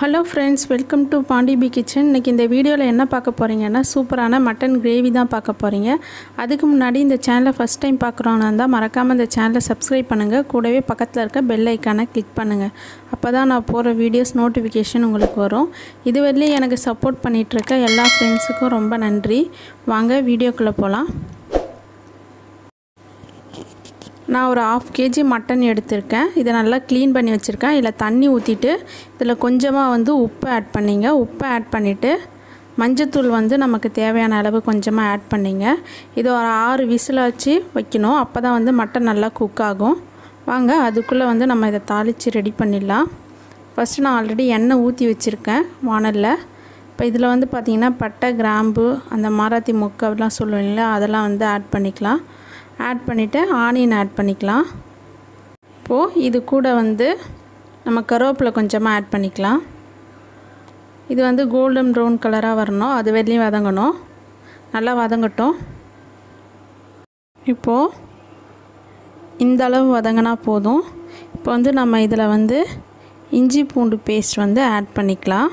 Hello friends welcome to Pandi P kitchen இன்றைக்கி இந்த வீடியோவில் என்ன பார்க்க போகிறீங்கன்னா சூப்பரான மட்டன் கிரேவி தான் பார்க்க போகிறீங்க அதுக்கு முன்னாடி இந்த சேனலை ஃபஸ்ட் டைம் பார்க்குறோன்னா இருந்தால் மறக்காமல் இந்த சேனலை சப்ஸ்கிரைப் பண்ணுங்கள் கூடவே பக்கத்தில் இருக்க பெல் ஐக்கானை கிளிக் பண்ணுங்கள் அப்போ தான் நான் போகிற வீடியோஸ் நோட்டிஃபிகேஷன் உங்களுக்கு வரும் இதுவரையிலும் எனக்கு சப்போர்ட் பண்ணிகிட்ருக்க எல்லா ஃப்ரெண்ட்ஸுக்கும் ரொம்ப நன்றி வாங்க வீடியோக்குள்ளே போகலாம் நான் ஒரு ஆஃப் கேஜி மட்டன் எடுத்திருக்கேன் இதை நல்லா க்ளீன் பண்ணி வச்சுருக்கேன் இதில் தண்ணி ஊற்றிட்டு இதில் கொஞ்சமாக வந்து உப்பு ஆட் பண்ணிங்க உப்பு ஆட் பண்ணிவிட்டு மஞ்சத்தூள் வந்து நமக்கு தேவையான அளவு கொஞ்சமாக ஆட் பண்ணிங்க இது ஒரு ஆறு விசில் வச்சு வைக்கணும் அப்போ தான் வந்து மட்டன் நல்லா குக் ஆகும் வாங்க அதுக்குள்ளே வந்து நம்ம இதை தாளித்து ரெடி பண்ணிடலாம் ஃபஸ்ட்டு நான் ஆல்ரெடி எண்ணெய் ஊற்றி வச்சுருக்கேன் வானலில் இப்போ இதில் வந்து பார்த்திங்கன்னா பட்டை கிராம்பு அந்த மராத்தி மொக்கெல்லாம் சொல்லுவீங்களா அதெல்லாம் வந்து ஆட் பண்ணிக்கலாம் ஆட் பண்ணிவிட்டு ஆனியன் ஆட் பண்ணிக்கலாம் இப்போது இது கூட வந்து நம்ம கருவேப்பிலை கொஞ்சமாக ஆட் பண்ணிக்கலாம் இது வந்து கோல்டன் ப்ரௌன் கலராக வரணும் அது வெளியும் வதங்கணும் நல்லா வதங்கட்டும் இப்போது இந்த அளவு வதங்கினா போதும் இப்போ வந்து நம்ம இதில் வந்து இஞ்சி பூண்டு பேஸ்ட் வந்து ஆட் பண்ணிக்கலாம்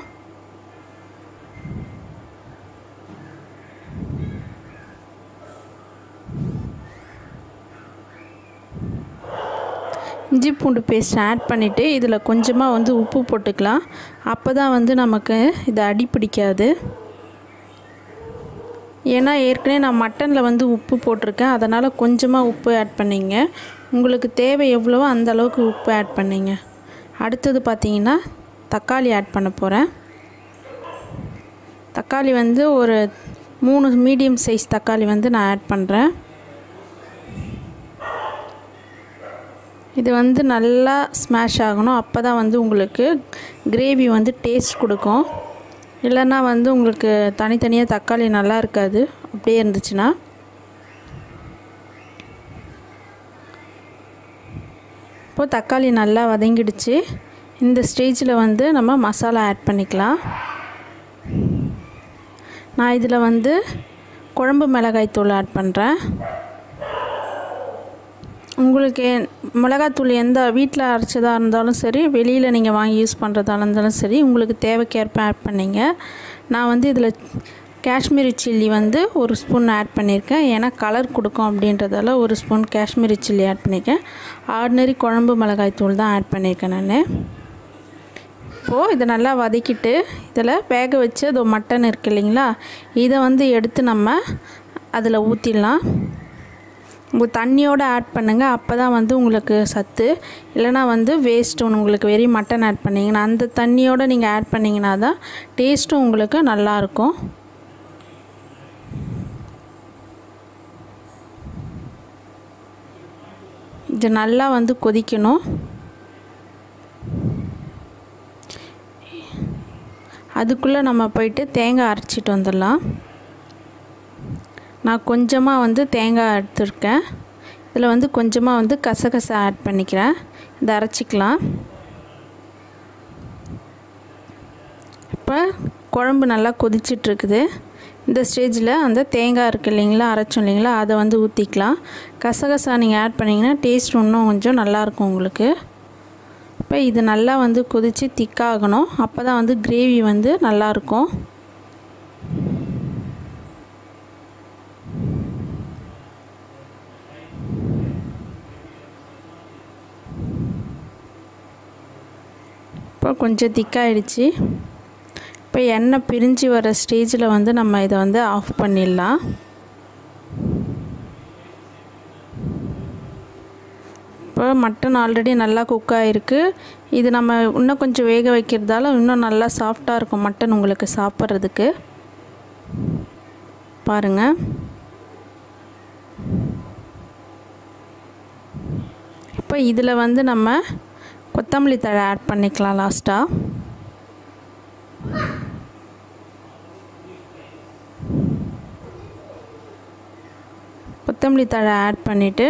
இஞ்சி பூண்டு பேஸ்ட் ஆட் பண்ணிவிட்டு இதில் கொஞ்சமாக வந்து உப்பு போட்டுக்கலாம் அப்போ தான் வந்து நமக்கு இது அடி பிடிக்காது ஏன்னா ஏற்கனவே நான் மட்டனில் வந்து உப்பு போட்டிருக்கேன் அதனால் கொஞ்சமாக உப்பு ஆட் பண்ணிங்க உங்களுக்கு தேவை எவ்வளவோ அந்த அளவுக்கு உப்பு ஆட் பண்ணிங்க அடுத்தது பார்த்திங்கன்னா தக்காளி ஆட் பண்ண போகிறேன் தக்காளி வந்து ஒரு மூணு மீடியம் சைஸ் தக்காளி வந்து நான் ஆட் பண்ணுறேன் இது வந்து நல்லா ஸ்மாஷ் ஆகணும் அப்போ தான் வந்து உங்களுக்கு கிரேவி வந்து டேஸ்ட் கொடுக்கும் இல்லைன்னா வந்து உங்களுக்கு தனித்தனியாக தக்காளி நல்லா இருக்காது அப்படியே இருந்துச்சுன்னா இப்போது தக்காளி நல்லா வதங்கிடுச்சு இந்த ஸ்டேஜில் வந்து நம்ம மசாலா ஆட் பண்ணிக்கலாம் நான் இதில் வந்து குழம்பு மிளகாய் தூள் ஆட் பண்ணுறேன் உங்களுக்கு மிளகாத்தூள் எந்த வீட்டில் அரைச்சதாக இருந்தாலும் சரி வெளியில் நீங்கள் வாங்கி யூஸ் பண்ணுறதா இருந்தாலும் சரி உங்களுக்கு தேவைக்கேற்ப ஆட் பண்ணிங்க நான் வந்து இதில் காஷ்மீரி சில்லி வந்து ஒரு ஸ்பூன் ஆட் பண்ணியிருக்கேன் ஏன்னா கலர் கொடுக்கும் அப்படின்றதால ஒரு ஸ்பூன் காஷ்மீரி சில்லி ஆட் பண்ணியிருக்கேன் ஆர்டினரி குழம்பு மிளகாய் தூள் தான் ஆட் பண்ணியிருக்கேன் நான் இப்போது இதை நல்லா வதக்கிட்டு இதில் வேக வச்சு அது மட்டன் இருக்குது இல்லைங்களா இதை வந்து எடுத்து நம்ம அதில் ஊற்றிடலாம் உங்கள் தண்ணியோடு ஆட் பண்ணுங்கள் அப்போ தான் வந்து உங்களுக்கு சத்து இல்லைனா வந்து வேஸ்ட்டு உங்களுக்கு வெறும் மட்டன் ஆட் பண்ணிங்கன்னா அந்த தண்ணியோடு நீங்கள் ஆட் பண்ணிங்கன்னா தான் டேஸ்ட்டும் உங்களுக்கு நல்லாயிருக்கும் இது நல்லா வந்து கொதிக்கணும் அதுக்குள்ளே நம்ம போயிட்டு தேங்காய் அரைச்சிட்டு வந்துடலாம் நான் கொஞ்சமாக வந்து தேங்காய் எடுத்துருக்கேன் இதில் வந்து கொஞ்சமாக வந்து கசகசா ஆட் பண்ணிக்கிறேன் இதை அரைச்சிக்கலாம் இப்போ குழம்பு நல்லா கொதிச்சிட்ருக்குது இந்த ஸ்டேஜில் அந்த தேங்காய் இருக்குது இல்லைங்களா அரைச்சோம் இல்லைங்களா அதை வந்து ஊற்றிக்கலாம் கசகசா நீங்கள் ஆட் பண்ணிங்கன்னா டேஸ்ட் இன்னும் கொஞ்சம் நல்லாயிருக்கும் உங்களுக்கு இப்போ இது நல்லா வந்து கொதித்து திக்காகணும் அப்போ தான் வந்து கிரேவி வந்து நல்லாயிருக்கும் இப்போ கொஞ்சம் திக்காயிடுச்சு இப்போ எண்ணெய் பிரிஞ்சு வர ஸ்டேஜில் வந்து நம்ம இதை வந்து ஆஃப் பண்ணிடலாம் இப்போ மட்டன் ஆல்ரெடி நல்லா குக் ஆகிருக்கு இது நம்ம இன்னும் கொஞ்சம் வேக வைக்கிறதால இன்னும் நல்லா சாஃப்டாக இருக்கும் மட்டன் உங்களுக்கு சாப்பிட்றதுக்கு பாருங்கள் இப்போ இதில் வந்து நம்ம கொத்தமல்லி தழை ஆட் பண்ணிக்கலாம் லாஸ்ட்டாக கொத்தமல்லி தழை ஆட் பண்ணிவிட்டு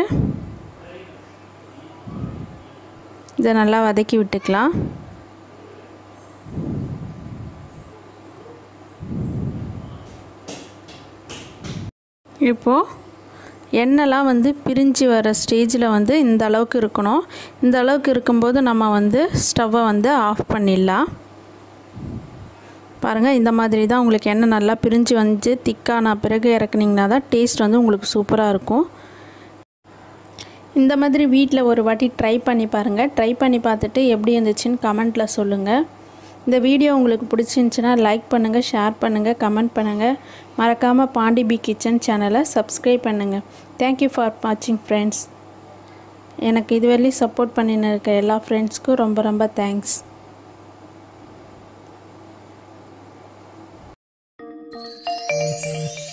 இதை நல்லா வதக்கி விட்டுக்கலாம் இப்போது எண்ணெய்லாம் வந்து பிரிஞ்சு வர ஸ்டேஜில் வந்து இந்த அளவுக்கு இருக்கணும் இந்த அளவுக்கு இருக்கும்போது நம்ம வந்து ஸ்டவ்வை வந்து ஆஃப் பண்ணிடலாம் பாருங்கள் இந்த மாதிரி தான் உங்களுக்கு எண்ணெய் நல்லா பிரிஞ்சு வந்து திக்கான பிறகு இறக்குனிங்கன்னா தான் டேஸ்ட் வந்து உங்களுக்கு சூப்பராக இருக்கும் இந்த மாதிரி வீட்டில் ஒரு வாட்டி ட்ரை பண்ணி பாருங்கள் ட்ரை பண்ணி பார்த்துட்டு எப்படி இருந்துச்சுன்னு கமெண்ட்டில் சொல்லுங்கள் இந்த வீடியோ உங்களுக்கு பிடிச்சிருந்துச்சின்னா லைக் பண்ணுங்கள் ஷேர் பண்ணுங்கள் கமெண்ட் பண்ணுங்கள் மறக்காமல் பாண்டி பி கிச்சன் சேனலை சப்ஸ்கிரைப் பண்ணுங்கள் தேங்க்யூ ஃபார் வாட்சிங் ஃப்ரெண்ட்ஸ் எனக்கு இதுவரையிலும் சப்போர்ட் பண்ணின்னு இருக்க எல்லா ஃப்ரெண்ட்ஸ்க்கும் ரொம்ப ரொம்ப தேங்க்ஸ் Thank you.